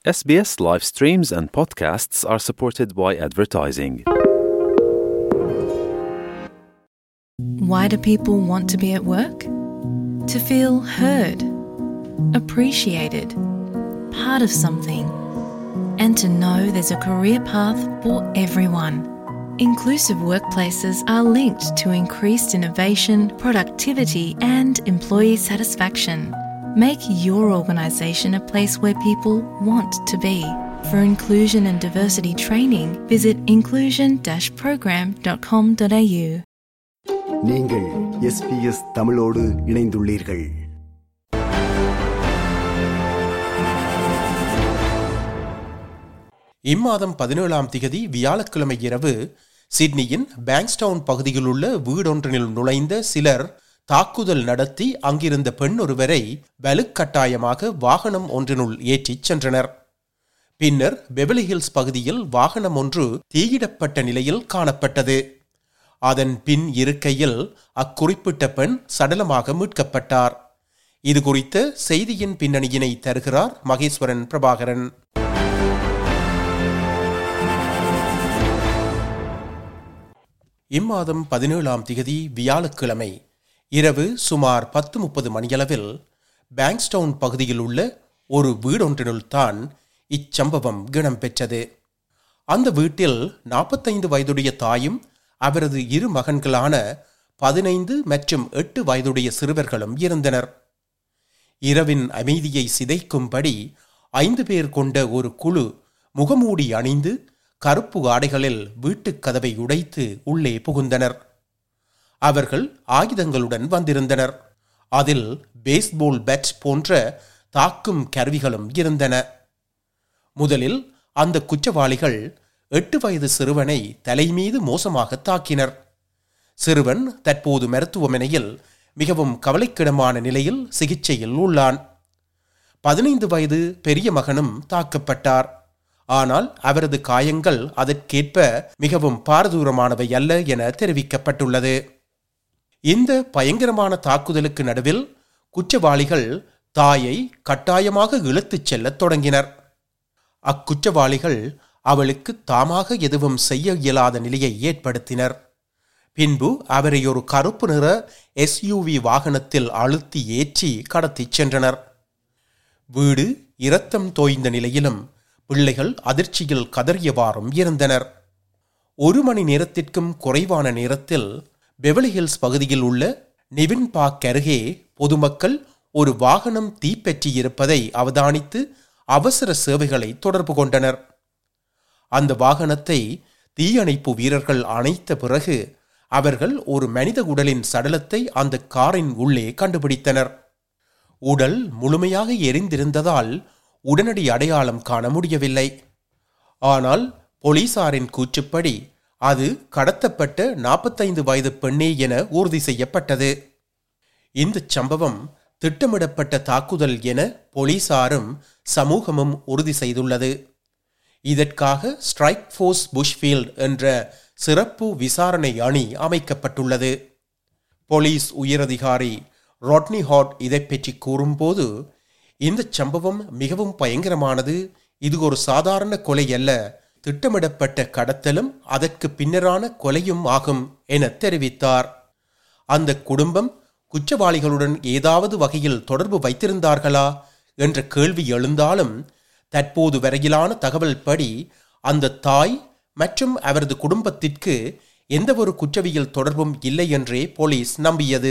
SBS live streams and podcasts are supported by advertising. Why do people want to be at work? To feel heard, appreciated, part of something, and to know there's a career path for everyone. Inclusive workplaces are linked to increased innovation, productivity, and employee satisfaction. Make your organisation a place where people want to be. For inclusion and diversity training, visit inclusion-program.com.au. நீங்கள் SBS தமிழோடு இணைந்துள்ளீர்கள் இம்மாதம் பதினேழாம் திகதி வியாழக்கிழமை இரவு சிட்னியின் Bankstown பகுதியில் உள்ள வீடொன்றினில் நுழைந்த சிலர் தாக்குதல் நடத்தி அங்கிருந்த பெண் ஒருவரை வலுக்கட்டாயமாக வாகனம் ஒன்றினுள் ஏற்றிச் சென்றனர் பின்னர் பெவலி ஹில்ஸ் பகுதியில் வாகனம் ஒன்று தீயிடப்பட்ட நிலையில் காணப்பட்டது அதன் பின் இருக்கையில் அக்குறிப்பிட்ட பெண் சடலமாக மீட்கப்பட்டார் இது குறித்த செய்தியின் பின்னணியினை தருகிறார் மகேஸ்வரன் பிரபாகரன் இம்மாதம் பதினேழாம் திகதி வியாழக்கிழமை இரவு சுமார் பத்து முப்பது மணியளவில் பேங்க்ஸ்டவுன் பகுதியில் உள்ள ஒரு வீடொன்றினுள் தான் இச்சம்பவம் கிணம் பெற்றது அந்த வீட்டில் நாற்பத்தைந்து வயதுடைய தாயும் அவரது இரு மகன்களான பதினைந்து மற்றும் எட்டு வயதுடைய சிறுவர்களும் இருந்தனர் இரவின் அமைதியை சிதைக்கும்படி ஐந்து பேர் கொண்ட ஒரு குழு முகமூடி அணிந்து கருப்பு ஆடைகளில் வீட்டுக் கதவை உடைத்து உள்ளே புகுந்தனர் அவர்கள் ஆயுதங்களுடன் வந்திருந்தனர் அதில் பேஸ்போல் பேட் போன்ற தாக்கும் கருவிகளும் இருந்தன முதலில் அந்த குற்றவாளிகள் எட்டு வயது சிறுவனை தலைமீது மோசமாக தாக்கினர் சிறுவன் தற்போது மருத்துவமனையில் மிகவும் கவலைக்கிடமான நிலையில் சிகிச்சையில் உள்ளான் பதினைந்து வயது பெரிய மகனும் தாக்கப்பட்டார் ஆனால் அவரது காயங்கள் அதற்கேற்ப மிகவும் பாரதூரமானவை அல்ல என தெரிவிக்கப்பட்டுள்ளது இந்த பயங்கரமான தாக்குதலுக்கு நடுவில் குற்றவாளிகள் தாயை கட்டாயமாக இழுத்துச் செல்லத் தொடங்கினர் அக்குற்றவாளிகள் அவளுக்கு தாமாக எதுவும் செய்ய இயலாத நிலையை ஏற்படுத்தினர் பின்பு அவரை ஒரு கருப்பு நிற எஸ்யூவி வாகனத்தில் அழுத்தி ஏற்றி கடத்திச் சென்றனர் வீடு இரத்தம் தோய்ந்த நிலையிலும் பிள்ளைகள் அதிர்ச்சியில் கதறியவாறும் இருந்தனர் ஒரு மணி நேரத்திற்கும் குறைவான நேரத்தில் பெவலி ஹில்ஸ் பகுதியில் உள்ள நிவின் பார்க் அருகே பொதுமக்கள் ஒரு வாகனம் தீப்பற்றியிருப்பதை அவதானித்து அவசர சேவைகளை தொடர்பு கொண்டனர் அந்த வாகனத்தை தீயணைப்பு வீரர்கள் அணைத்த பிறகு அவர்கள் ஒரு மனித உடலின் சடலத்தை அந்த காரின் உள்ளே கண்டுபிடித்தனர் உடல் முழுமையாக எரிந்திருந்ததால் உடனடி அடையாளம் காண முடியவில்லை ஆனால் போலீசாரின் கூற்றுப்படி அது கடத்தப்பட்ட நாற்பத்தைந்து வயது பெண்ணே என உறுதி செய்யப்பட்டது இந்த சம்பவம் திட்டமிடப்பட்ட தாக்குதல் என போலீசாரும் சமூகமும் உறுதி செய்துள்ளது இதற்காக ஸ்ட்ரைக் ஃபோர்ஸ் புஷ்ஃபீல்ட் என்ற சிறப்பு விசாரணை அணி அமைக்கப்பட்டுள்ளது போலீஸ் உயரதிகாரி ராட்னி ஹாட் இதை பற்றி கூறும்போது இந்த சம்பவம் மிகவும் பயங்கரமானது இது ஒரு சாதாரண கொலை அல்ல திட்டமிடப்பட்ட கடத்தலும் அதற்கு பின்னரான கொலையும் ஆகும் என தெரிவித்தார் அந்த குடும்பம் குற்றவாளிகளுடன் ஏதாவது வகையில் தொடர்பு வைத்திருந்தார்களா என்ற கேள்வி எழுந்தாலும் தற்போது வரையிலான தகவல் படி அந்த தாய் மற்றும் அவரது குடும்பத்திற்கு எந்தவொரு குற்றவியல் தொடர்பும் இல்லை என்றே போலீஸ் நம்பியது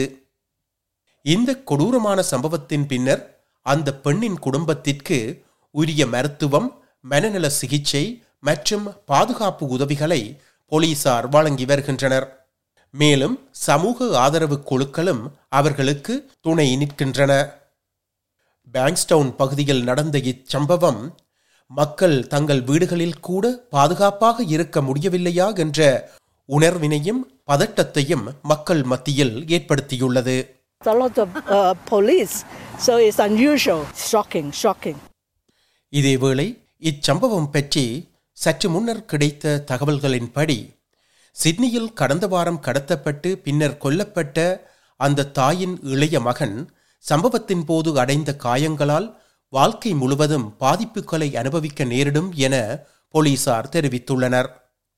இந்த கொடூரமான சம்பவத்தின் பின்னர் அந்த பெண்ணின் குடும்பத்திற்கு உரிய மருத்துவம் மனநல சிகிச்சை மற்றும் பாதுகாப்பு உதவிகளை போலீசார் வழங்கி வருகின்றனர் மேலும் சமூக ஆதரவு குழுக்களும் அவர்களுக்கு துணை நிற்கின்றன பேங்க்ஸ்டவுன் பகுதியில் நடந்த இச்சம்பவம் மக்கள் தங்கள் வீடுகளில் கூட பாதுகாப்பாக இருக்க முடியவில்லையா என்ற உணர்வினையும் பதட்டத்தையும் மக்கள் மத்தியில் ஏற்படுத்தியுள்ளது a lot of uh, police, so it's unusual, shocking, shocking. இதேவேளை இச்சம்பவம் பற்றி சற்று முன்னர் கிடைத்த தகவல்களின்படி சிட்னியில் கடந்த வாரம் கடத்தப்பட்டு பின்னர் கொல்லப்பட்ட அந்த தாயின் இளைய மகன் சம்பவத்தின் போது அடைந்த காயங்களால் வாழ்க்கை முழுவதும் பாதிப்புகளை அனுபவிக்க நேரிடும் என போலீசார் தெரிவித்துள்ளனர்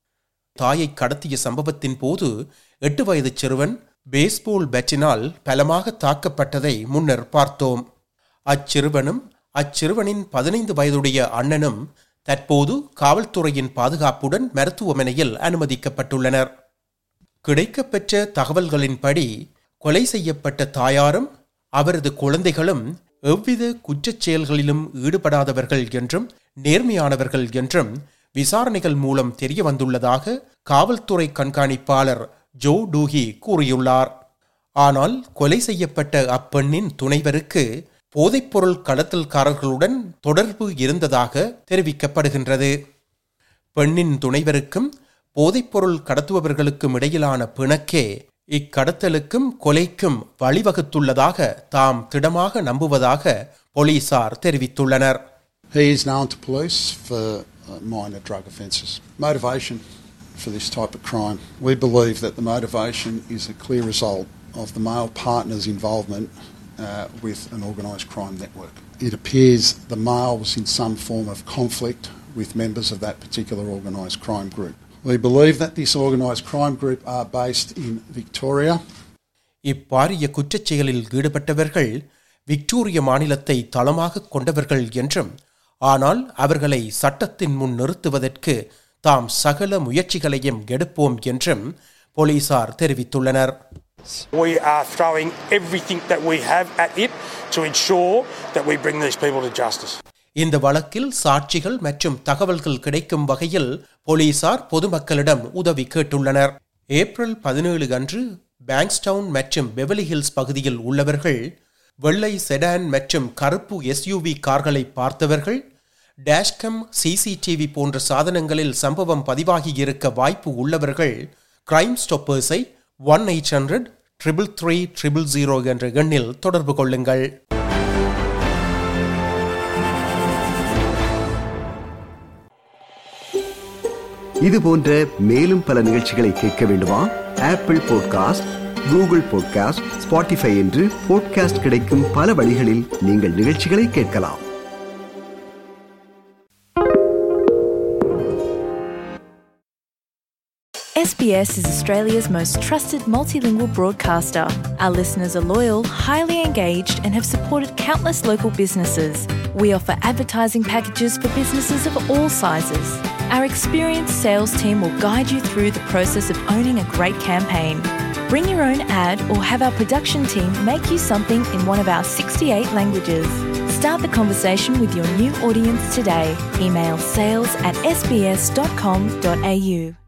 தாயை கடத்திய சம்பவத்தின் போது எட்டு வயது சிறுவன் பேஸ்போல் பேட்டினால் பலமாக தாக்கப்பட்டதை முன்னர் பார்த்தோம் அச்சிறுவனும் அச்சிறுவனின் பதினைந்து வயதுடைய அண்ணனும் தற்போது காவல்துறையின் பாதுகாப்புடன் மருத்துவமனையில் அனுமதிக்கப்பட்டுள்ளனர் கிடைக்கப்பெற்ற தகவல்களின்படி கொலை செய்யப்பட்ட தாயாரும் அவரது குழந்தைகளும் எவ்வித குற்றச் செயல்களிலும் ஈடுபடாதவர்கள் என்றும் நேர்மையானவர்கள் என்றும் விசாரணைகள் மூலம் தெரிய வந்துள்ளதாக காவல்துறை கண்காணிப்பாளர் ஜோ டூஹி கூறியுள்ளார் ஆனால் கொலை செய்யப்பட்ட அப்பெண்ணின் துணைவருக்கு போதைப்பொருள் கடத்தல்காரர்களுடன் தொடர்பு இருந்ததாக தெரிவிக்கப்படுகின்றது பெண்ணின் துணைவருக்கும் போதைப்பொருள் கடத்துபவர்களுக்கும் இடையிலான பிணக்கே இக்கடத்தலுக்கும் கொலைக்கும் வழிவகுத்துள்ளதாக தாம் திடமாக நம்புவதாக போலீசார் தெரிவித்துள்ளனர் He is known to police for uh, minor drug offences. Motivation for this type of crime. We believe that the motivation is a clear result of the male partner's involvement uh, with an organised crime network. It appears the male was in some form of conflict with members of that particular organised crime group. We believe that this organised crime group are based in Victoria. இப்பாரிய குற்றச் செயலில் ஈடுபட்டவர்கள் Victoria மாநிலத்தை தளமாக கொண்டவர்கள் என்றும் ஆனால் அவர்களை சட்டத்தின் முன் நிறுத்துவதற்கு தாம் சகல முயற்சிகளையும் எடுப்போம் என்றும் போலீசார் தெரிவித்துள்ளனர் We are throwing everything that we have at it to ensure that we bring these people to justice. இந்த வழக்கில் சாட்சிகள் மற்றும் தகவல்கள் கிடைக்கும் வகையில் போலீசார் பொதுமக்களிடம் உதவி கேட்டுள்ளனர் ஏப்ரல் பதினேழு அன்று பேங்க்ஸ்டவுன் மற்றும் பெவலி ஹில்ஸ் பகுதியில் உள்ளவர்கள் வெள்ளை செடான் மற்றும் கருப்பு எஸ்யூவி கார்களை பார்த்தவர்கள் டேஷ்கம் சிசிடிவி போன்ற சாதனங்களில் சம்பவம் பதிவாகி இருக்க வாய்ப்பு உள்ளவர்கள் கிரைம் ஸ்டாப்பர்ஸை one eight hundred triple three triple zero என்ற எண்ணில் தொடர்பு கொள்ளுங்கள் இது போன்ற மேலும் பல நிகழ்ச்சிகளை கேட்க வேண்டுமா Apple podcast Google podcast Spotify என்று பாட்காஸ்ட் கிடைக்கும் பல வழிகளில் நீங்கள் நிகழ்ச்சிகளை கேட்கலாம் SBS is Australia's most trusted multilingual broadcaster. Our listeners are loyal, highly engaged, and have supported countless local businesses. We offer advertising packages for businesses of all sizes. Our experienced sales team will guide you through the process of owning a great campaign. Bring your own ad or have our production team make you something in one of our 68 languages. Start the conversation with your new audience today. Email sales at sbs.com.au.